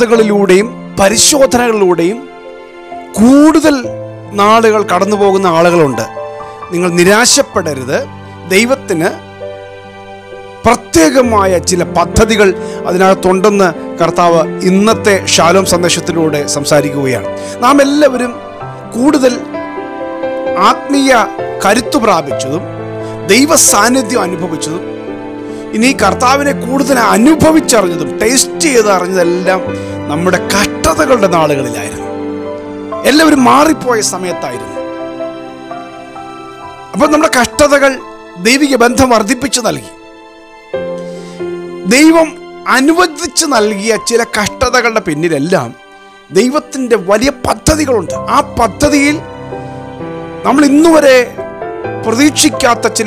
കഷ്ടതകളിലൂടെയും പരിശോധനകളിലൂടെയും കൂടുതൽ നാളുകൾ കടന്നു പോകുന്ന ആളുകളുണ്ട് നിങ്ങൾ നിരാശപ്പെടരുത് ദൈവത്തിന് പ്രത്യേകമായ ചില പദ്ധതികൾ അതിനകത്തുണ്ടെന്ന് കർത്താവ് ഇന്നത്തെ ശാലോം സന്ദേശത്തിലൂടെ സംസാരിക്കുകയാണ് നാം എല്ലാവരും കൂടുതൽ ആത്മീയ കരുത്തു പ്രാപിച്ചതും ദൈവ സാന്നിധ്യം അനുഭവിച്ചതും ഇനി കർത്താവിനെ കൂടുതൽ അനുഭവിച്ചറിഞ്ഞതും ടേസ്റ്റ് ചെയ്ത് അറിഞ്ഞതെല്ലാം നമ്മുടെ കഷ്ടതകളുടെ നാളുകളിലായിരുന്നു എല്ലാവരും മാറിപ്പോയ സമയത്തായിരുന്നു അപ്പോൾ നമ്മുടെ കഷ്ടതകൾ ദൈവിക ബന്ധം വർദ്ധിപ്പിച്ചു നൽകി ദൈവം അനുവദിച്ച് നൽകിയ ചില കഷ്ടതകളുടെ പിന്നിലെല്ലാം ദൈവത്തിൻ്റെ വലിയ പദ്ധതികളുണ്ട് ആ പദ്ധതിയിൽ നമ്മൾ ഇന്നുവരെ പ്രതീക്ഷിക്കാത്ത ചില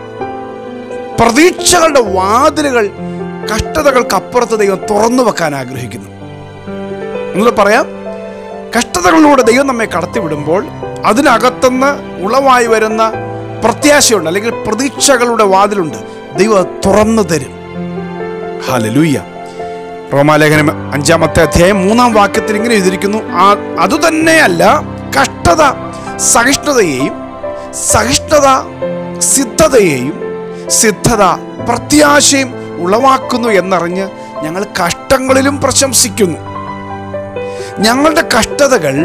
പ്രതീക്ഷകളുടെ വാതിലുകൾ കഷ്ടതകൾക്കപ്പുറത്ത് ദൈവം തുറന്നു വെക്കാൻ ആഗ്രഹിക്കുന്നു എന്നുള്ളത് പറയാം കഷ്ടതകളിലൂടെ ദൈവം നമ്മെ കടത്തിവിടുമ്പോൾ അതിനകത്തുനിന്ന് ഉളവായി വരുന്ന പ്രത്യാശയുണ്ട് അല്ലെങ്കിൽ പ്രതീക്ഷകളുടെ വാതിലുണ്ട് ദൈവം അത് തുറന്നു തരും ഹലലൂയ്യ റോമാലേഖനം അഞ്ചാമത്തെ അധ്യായം മൂന്നാം വാക്യത്തിൽ ഇങ്ങനെ എഴുതിയിരിക്കുന്നു ആ അതുതന്നെയല്ല കഷ്ടത സഹിഷ്ണുതയെയും സഹിഷ്ണുത സിദ്ധതയെയും സിദ്ധത പ്രത്യാശയും ഉളവാക്കുന്നു എന്നറിഞ്ഞ് ഞങ്ങൾ കഷ്ടങ്ങളിലും പ്രശംസിക്കുന്നു ഞങ്ങളുടെ കഷ്ടതകൾ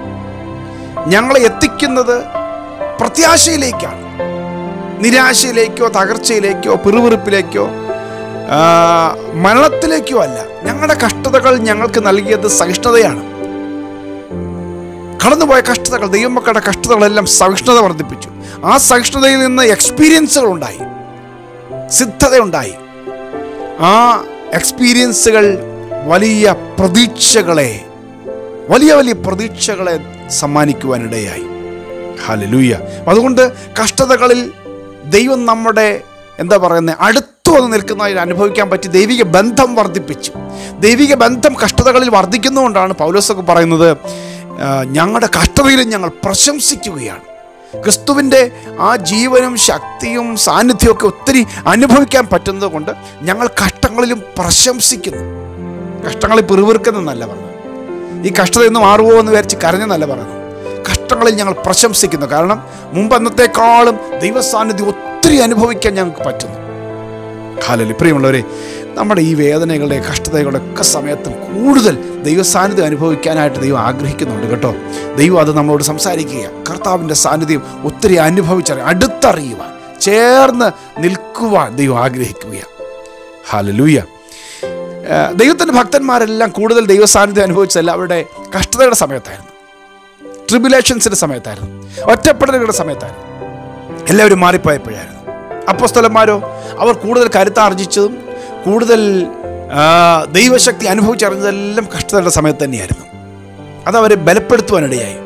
ഞങ്ങളെ എത്തിക്കുന്നത് പ്രത്യാശയിലേക്കാണ് നിരാശയിലേക്കോ തകർച്ചയിലേക്കോ പിറുപിറുപ്പിലേക്കോ ആ, മരണത്തിലേക്കോ അല്ല ഞങ്ങളുടെ കഷ്ടതകൾ ഞങ്ങൾക്ക് നൽകിയത് സഹിഷ്ണുതയാണ് കടന്നുപോയ കഷ്ടതകൾ ദൈവമക്കളുടെ കഷ്ടതകളെല്ലാം സഹിഷ്ണുത വർദ്ധിപ്പിച്ചു ആ സഹിഷ്ണുതയിൽ നിന്ന് എക്സ്പീരിയൻസുകൾ ഉണ്ടായി സിദ്ധതയുണ്ടായി ആ എക്സ്പീരിയൻസുകൾ വലിയ പ്രതീക്ഷകളെ വലിയ വലിയ പ്രതീക്ഷകളെ സമ്മാനിക്കുവാനിടയായി ഹലലൂയ അതുകൊണ്ട് കഷ്ടതകളിൽ ദൈവം നമ്മുടെ എന്താ പറയുന്നത് അടുത്തു വന്ന് നിൽക്കുന്നതിൽ അനുഭവിക്കാൻ പറ്റി ദൈവിക ബന്ധം വർദ്ധിപ്പിച്ചു ദൈവിക ബന്ധം കഷ്ടതകളിൽ വർദ്ധിക്കുന്നതുകൊണ്ടാണ് പൗലോസൊക്കെ പറയുന്നത് ആ, ഞങ്ങളുടെ കഷ്ടതയിലും ഞങ്ങൾ പ്രശംസിക്കുകയാണ് ക്രിസ്തുവിൻ്റെ ആ ജീവനും ശക്തിയും സാന്നിധ്യവും ഒക്കെ ഒത്തിരി അനുഭവിക്കാൻ പറ്റുന്നത് കൊണ്ട് ഞങ്ങൾ കഷ്ടങ്ങളിലും പ്രശംസിക്കുന്നു കഷ്ടങ്ങളിൽ പിറുവിറുക്കുന്നല്ല പറഞ്ഞത് ഈ കഷ്ടത ഇന്ന് മാറുമോ എന്ന് വിചാരിച്ച് കരഞ്ഞെന്നല്ല പറഞ്ഞത് കഷ്ടങ്ങളിൽ ഞങ്ങൾ പ്രശംസിക്കുന്നു കാരണം മുമ്പ് അന്നത്തെക്കാളും ദൈവസാന്നിധ്യം ഒത്തിരി അനുഭവിക്കാൻ ഞങ്ങൾക്ക് പറ്റുന്നു ഹാലലി പ്രിയമുള്ളവരെ നമ്മുടെ ഈ വേദനകളുടെ കഷ്ടതകളുടെ ഒക്കെ സമയത്തും കൂടുതൽ ദൈവസാന്നിധ്യം അനുഭവിക്കാനായിട്ട് ദൈവം ആഗ്രഹിക്കുന്നുണ്ട് കേട്ടോ ദൈവം അത് നമ്മളോട് സംസാരിക്കുക കർത്താവിൻ്റെ സാന്നിധ്യം ഒത്തിരി അനുഭവിച്ചറിയാൻ അടുത്തറിയുവാൻ ചേർന്ന് നിൽക്കുവാൻ ദൈവം ആഗ്രഹിക്കുകയാണ് ഹാലലൂയ ദൈവത്തിൻ്റെ ഭക്തന്മാരെല്ലാം കൂടുതൽ ദൈവസാന്നിധ്യം അനുഭവിച്ചതല്ല അവരുടെ കഷ്ടതയുടെ സമയത്തായിരുന്നു ട്രിബുലേഷൻസിൻ്റെ സമയത്തായിരുന്നു ഒറ്റപ്പെടലുകളുടെ സമയത്തായിരുന്നു എല്ലാവരും മാറിപ്പോയപ്പോഴായിരുന്നു അപ്പോസ്തലന്മാരോ അവർ കൂടുതൽ കരുത്താർജിച്ചതും കൂടുതൽ ആ, ദൈവശക്തി അനുഭവിച്ചറിഞ്ഞതെല്ലാം കഷ്ടതയുടെ സമയത്ത് തന്നെയായിരുന്നു അതവരെ ബലപ്പെടുത്തുവാനിടയായി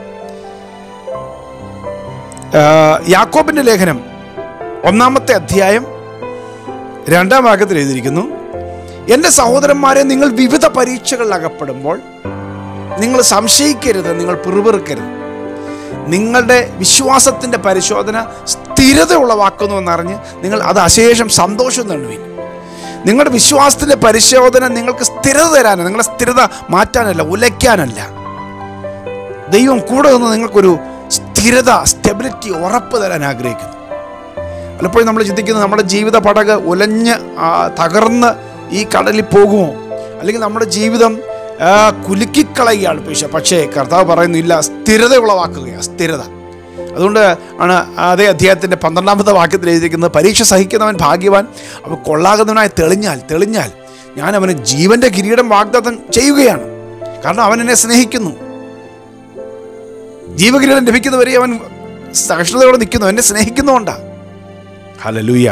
ആ, യാക്കോബിന്റെ ലേഖനം ഒന്നാമത്തെ അധ്യായം രണ്ടാം ഭാഗത്തിൽ എഴുതിയിരിക്കുന്നു എൻ്റെ സഹോദരന്മാരെ നിങ്ങൾ വിവിധ പരീക്ഷകളിൽ അകപ്പെടുമ്പോൾ നിങ്ങൾ സംശയിക്കരുത് നിങ്ങൾ പിറുപിറുക്കരുത് നിങ്ങളുടെ വിശ്വാസത്തിൻ്റെ പരിശോധന സ്ഥിരത ഉളവാക്കുന്നു എന്നറിഞ്ഞ് നിങ്ങൾ അത് അശേഷം സന്തോഷം നേടുവിൻ നിങ്ങളുടെ വിശ്വാസത്തിൻ്റെ പരിശോധന നിങ്ങൾക്ക് സ്ഥിരത തരാനാണ് നിങ്ങളെ സ്ഥിരത മാറ്റാനല്ല ഉലയ്ക്കാനല്ല ദൈവം കൂടെ നിന്ന് നിങ്ങൾക്കൊരു സ്ഥിരത സ്റ്റെബിലിറ്റി ഉറപ്പ് തരാൻ ആഗ്രഹിക്കുന്നു പലപ്പോഴും നമ്മൾ ചിന്തിക്കുന്നത് നമ്മുടെ ജീവിത പടക് ഉലഞ്ഞ് ആ, തകർന്ന് ഈ കടലിൽ പോകുമോ അല്ലെങ്കിൽ നമ്മുടെ ജീവിതം ആ, കുലുക്കിക്കളയുകയാണ് പക്ഷേ പക്ഷേ കർത്താവ് പറയുന്നില്ല സ്ഥിരത ഉളവാക്കുകയാണ് സ്ഥിരത അതുകൊണ്ട് ആണ് അതേ അധ്യായത്തിൻ്റെ പന്ത്രണ്ടാമത്തെ വാക്യത്തിൽ എഴുതിയിരിക്കുന്നത് പരീക്ഷ സഹിക്കുന്നവൻ ഭാഗ്യവാൻ അവൻ കൊള്ളാകുന്നവനായി തെളിഞ്ഞാൽ തെളിഞ്ഞാൽ ഞാൻ അവന് ജീവൻ്റെ കിരീടം വാഗ്ദത്തം ചെയ്യുകയാണ് കാരണം അവൻ എന്നെ സ്നേഹിക്കുന്നു ജീവകിരീടം ലഭിക്കുന്നവരെ അവൻ സഹിഷ്ണുതയോടെ നിൽക്കുന്നു എന്നെ സ്നേഹിക്കുന്നുകൊണ്ടാണ് ഹലലൂയ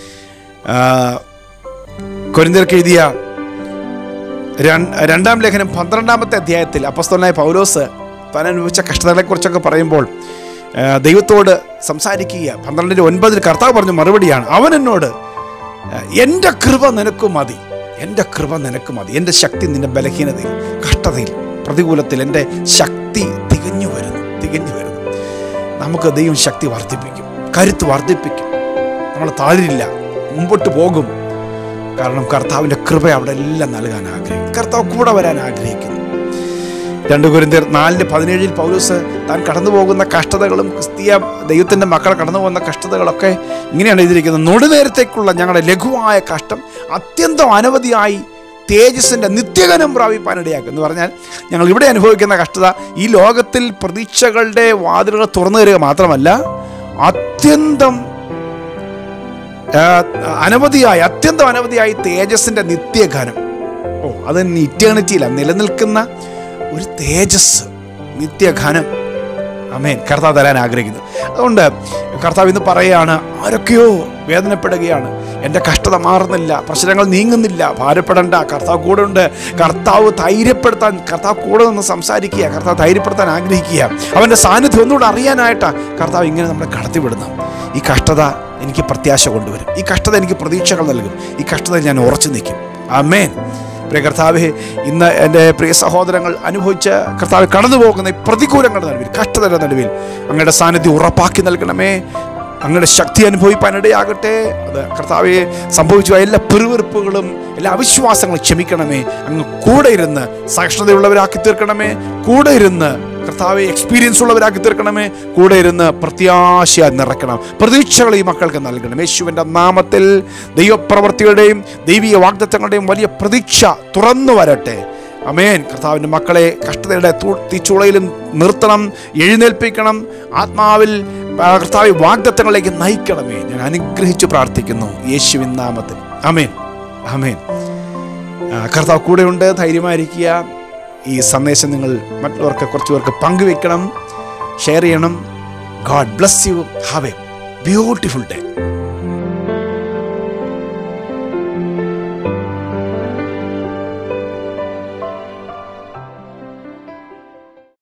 കൊരിന്തിയർക്ക് എഴുതിയ രൺ- രണ്ടാം ലേഖനം പന്ത്രണ്ടാമത്തെ അധ്യായത്തിൽ അപ്പസ്തോലനായ പൗലോസ് താൻ അനുഭവിച്ച കഷ്ടതകളെക്കുറിച്ചൊക്കെ പറയുമ്പോൾ ആ, ദൈവത്തോട് സംസാരിക്കുക പന്ത്രണ്ടിൻ്റെ ഒൻപതിൽ കർത്താവ് പറഞ്ഞ മറുപടിയാണ് അവൻ എന്നോട് ആ, എൻ്റെ കൃപ നിനക്ക് മതി എൻ്റെ കൃപ നിനക്ക് മതി എൻ്റെ ശക്തി നിന്റെ ബലഹീനതയിൽ കഷ്ടതയിൽ പ്രതികൂലത്തിൽ എൻ്റെ ശക്തി തികഞ്ഞു വരുന്നു തികഞ്ഞു വരുന്നു നമുക്ക് ദൈവം ശക്തി വർദ്ധിപ്പിക്കും കരുത്ത് വർദ്ധിപ്പിക്കും നമ്മൾ താഴില്ല മുമ്പോട്ട് പോകും കാരണം കർത്താവിൻ്റെ കൃപ അവിടെ എല്ലാം നൽകാൻ ആഗ്രഹിക്കുന്നു കർത്താവ് കൂടെ വരാൻ ആഗ്രഹിക്കുന്നു രണ്ട് കുരിന്തിയർ നാലിന് പതിനേഴിൽ പൗലൂസ് താൻ കടന്നു പോകുന്ന കഷ്ടതകളും ക്രിസ്തീയ ദൈവത്തിൻ്റെ മക്കൾ കടന്നു പോകുന്ന കഷ്ടതകളൊക്കെ ഇങ്ങനെയാണ് എഴുതിയിരിക്കുന്നത് നൊടുനേരത്തേക്കുള്ള ഞങ്ങളുടെ ലഘുവായ കഷ്ടം അത്യന്തം അനവധിയായി തേജസ്സിൻ്റെ നിത്യഗനം പ്രാപിപ്പാൻ ഇടയാക്കും എന്ന് പറഞ്ഞാൽ ഞങ്ങൾ ഇവിടെ അനുഭവിക്കുന്ന കഷ്ടത ഈ ലോകത്തിൽ പ്രതീക്ഷകളുടെ വാതിലുകൾ തുറന്നു തരിക മാത്രമല്ല അത്യന്തം ആ, അനവധിയായി അത്യന്തം അനവധിയായി തേജസ്സിൻ്റെ നിത്യഘനം ഓ അത് ഇറ്റേണിറ്റിയില്ല നിലനിൽക്കുന്ന ഒരു തേജസ് നിത്യഘനം അമേൻ കർത്താവ് തരാൻ ആഗ്രഹിക്കുന്നു അതുകൊണ്ട് കർത്താവ് ഇന്ന് പറയുകയാണ് ആരൊക്കെയോ വേദനപ്പെടുകയാണ് എൻ്റെ കഷ്ടത മാറുന്നില്ല പ്രശ്നങ്ങൾ നീങ്ങുന്നില്ല ഭാരപ്പെടണ്ട കർത്താവ് കൂടെ ഉണ്ട് കർത്താവ് ധൈര്യപ്പെടുത്താൻ കർത്താവ് കൂടെ നിന്ന് സംസാരിക്കുക കർത്താവ് ധൈര്യപ്പെടുത്താൻ ആഗ്രഹിക്കുക അവൻ്റെ സാന്നിധ്യം ഒന്നുകൂടെ അറിയാനായിട്ടാണ് കർത്താവ് ഇങ്ങനെ നമ്മളെ കടത്തിവിടുന്നു ഈ കഷ്ടത എനിക്ക് പ്രത്യാശ കൊണ്ടുവരും ഈ കഷ്ടത എനിക്ക് പ്രതീക്ഷകൾ നൽകും ഈ കഷ്ടത ഞാൻ ഉറച്ചു നിൽക്കും അമേൻ പ്രിയ കർത്താവെ ഇന്ന് എൻ്റെ പ്രിയ സഹോദരങ്ങൾ അനുഭവിച്ച കർത്താവ് കടന്നു പോകുന്ന ഈ പ്രതികൂലങ്ങളുടെ നടുവിൽ കഷ്ടതയുടെ നടുവിൽ അങ്ങയുടെ സാന്നിധ്യം ഉറപ്പാക്കി നൽകണമേ അങ്ങയുടെ ശക്തി അനുഭവിപ്പാൻ ഇടയാകട്ടെ അത് കർത്താവെ സംഭവിച്ച എല്ലാ പെറുവെറുപ്പുകളും എല്ലാ അവിശ്വാസങ്ങളും ക്ഷമിക്കണമേ അങ്ങ് കൂടെ ഇരുന്ന് സഹിഷ്ണുതയുള്ളവരാക്കി തീർക്കണമേ കൂടെ ഇരുന്ന് കർത്താവെ എക്സ്പീരിയൻസ് ഉള്ളവരാക്കി തീർക്കണമേ കൂടെ ഇരുന്ന് പ്രത്യാശ നിറയ്ക്കണം പ്രതീക്ഷകൾ ഈ മക്കൾക്ക് നൽകണം യേശുവിൻ്റെ നാമത്തിൽ ദൈവപ്രവർത്തികളുടെയും ദൈവിക വാഗ്ദത്തങ്ങളുടെയും വലിയ പ്രതീക്ഷ തുറന്നു വരട്ടെ അമേൻ കർത്താവിൻ്റെ മക്കളെ കഷ്ടതയുടെ തു- തീച്ചൂളയിലും നിർത്തണം എഴുന്നേൽപ്പിക്കണം ആത്മാവിൽ ആ, കർത്താവ് വാഗ്ദത്തങ്ങളിലേക്ക് നയിക്കണമേ ഞാൻ അനുഗ്രഹിച്ചു പ്രാർത്ഥിക്കുന്നു യേശുവിൻ നാമത്തിൽ അമേൻ അമേൻ ആ, കർത്താവ് കൂടെയുണ്ട് ധൈര്യമായിരിക്കുക ഈ സന്ദേശം നിങ്ങൾ മറ്റുള്ളവർക്ക് കുറച്ച് പേർക്ക് പങ്കുവെക്കണം ഷെയർ ചെയ്യണം god bless you have a beautiful day